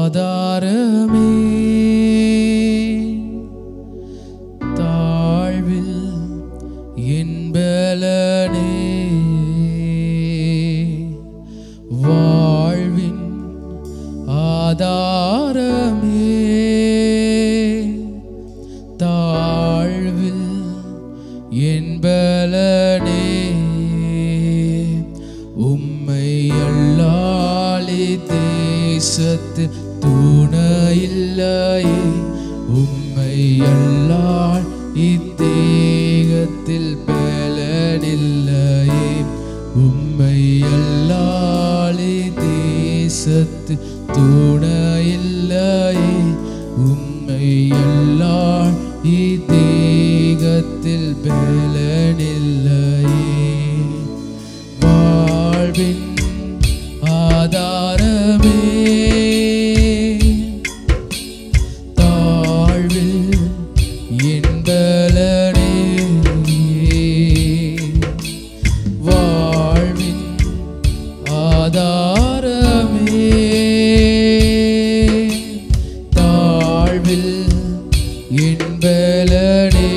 ஆதாரமே தாழ்வில் என்பலனே வாழ்வின் ஆதாரமே தாழ்வில் என்பலனே உம்மை அல்லாலே தேசத்து துணையில்லையே உம்மை அல்லால் இத்தேகத்தில் பலனில்லையே உம்மை அல்லாலே தேசத்து துணையில்லையே உம்மை அல்லால் இத்தேகத்தில் பலனில்லையே வாழ்வின் ஆதாரமே தாழ்வில் என்பலனே வாழ்வின் ஆதாரமே தாழ்வில் என்பலனே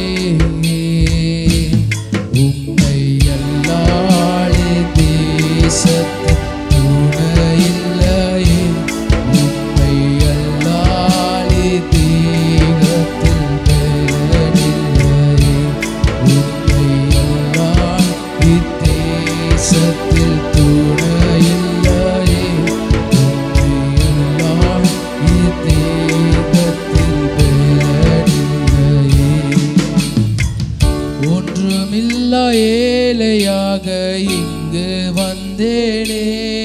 உம்மை அல்லாலே தேசத்து துணையில்லையே உம்மை அல்லாலே தேகத்தில் பெறனில்லையே உம்மை அல்லால் இத்தேசத்தில் துணையில்லையே உம்மை அல்லால் இத்தேகத்தில் பெறனில்லையே ஒன்றுமில்லா ஏழையாக இங்கு வந்தேனே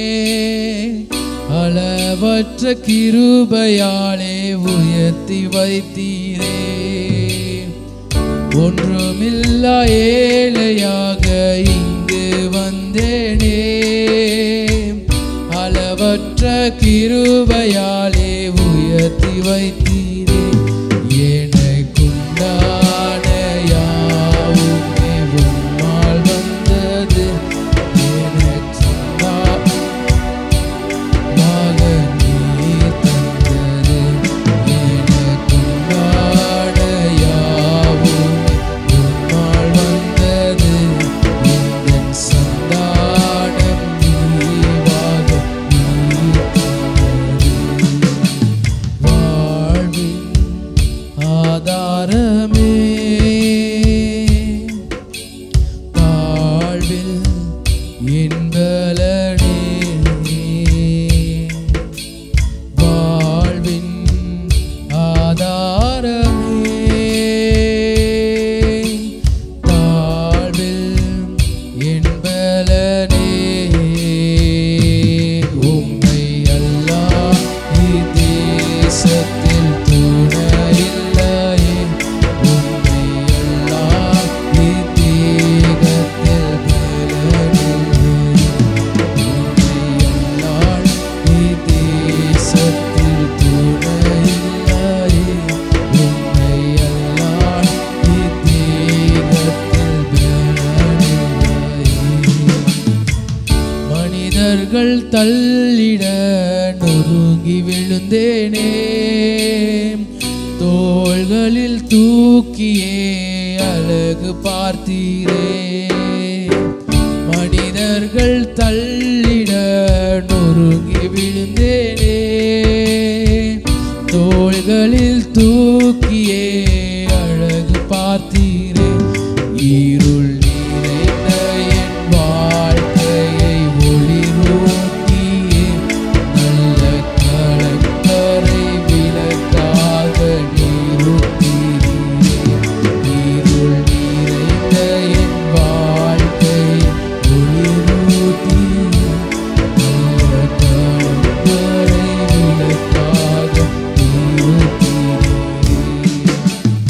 அளவற்ற கிருபையாலே உயர்த்தி வைத்தீரே ஒன்றுமில்லா ஏழையாக இங்கு வந்தேனே அளவற்ற கிருபையாலே உயர்த்தி வைத்தீரே எனக்குண்டான யாவுமே உம்மால் வந்தது எனக்குண்டான நீர் தந்தது எனக்குண்டான யாவுமே உம்மால் வந்தது எந்தன் சந்தானம் நீவாக நீர் தந்தது வாழ்வின் ஆதாரமே தாழ்வில் என்பலனே வாழ்வின் ஆதாரமே தாழ்வில் என்பலனே உம்மை அல்லாஹ் தேசத்தில் துணையில்லையே உம்மை அல்லாஹ் தேகத்தில் பலனில்லையே உம்மை அல்லாஹ் தேசத்தில் துணையில்லையே உம்மை அல்லாஹ் தேகத்தில் பலனில்லையே மனிதர்கள் தள்ளிட நொறுங்கி விழுந்தேனே தோள்களில் தூக்கியே அழகு பார்த்தீரே மனிதர்கள் தள்ளிட நொறுங்கி விழுந்தேனே தோள்களில் தூக்கியே அழகு பார்த்தீரே இருள் நிறைந்த என் வாழ்க்கையை ஒளிரூட்டியே நல்ல கலக்கரை விளக்காக நீரூட்டீரே இருள் நிறைந்த என் வாழ்க்கையை ஒளிரூட்டியே நல்ல கலக்கரை விளக்காக நீரூட்டீரே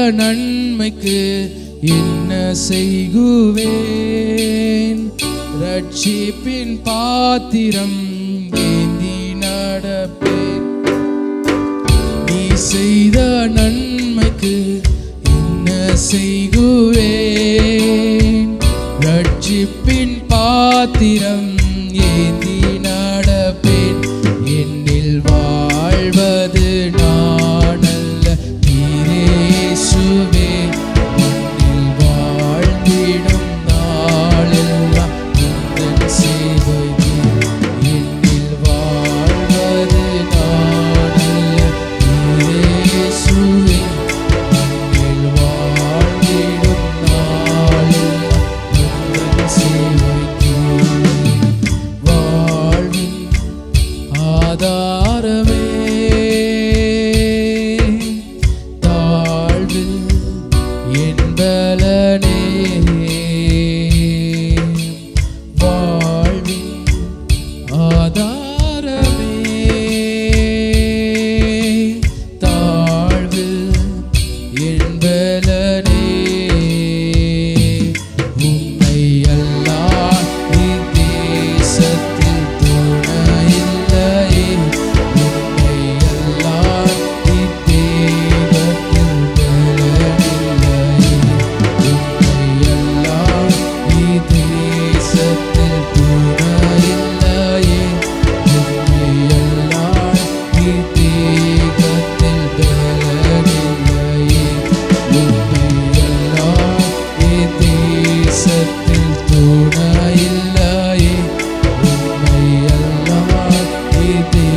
நன்மைக்கு என்ன செய்குவேன் ரட்சிப்பின் பாத்திரம் ஏந்தி நடப்பேன் நீ செய்த நன்மைக்கு என்ன செய்குவேன் ரட்சிப்பின் பாத்திரம் ஏந்தி நடப்பேன் என்னில் வாழ்வது நானல்ல நீரேசுவே மண்ணில் வாழ்ந்திடும் நாளெல்லாம் உந்தன் சேவையே என்னில் வாழ்வது நானல்ல நீரேசுவே மண்ணில் வாழ்ந்திடும் நாளெல்லாம் உந்தன் சேவைக்கு வாழ்வின் ஆதாரமே தாழ்வில் என்பலனே வாழ்வின் ஆதாரமே தாழ்வில் என்பலனே உம்மை அல்லாஹ் இத்தேசத்தில் துணையில்லையே உம்மை அல்லாஹ் இத்தேகத்தில் பலனில்லையே உம்மை அல்லாஹ் இத்தேசத்தில் துணையில்லையே உம்மை அல்லாஹ் இத்தேகத்தில் பலனில்லையே உம்மை அல்லாஹ் இத்தேசத்தில் துணையில்லையே உம்மை அல்லாஹ் இத்தேகத்தில்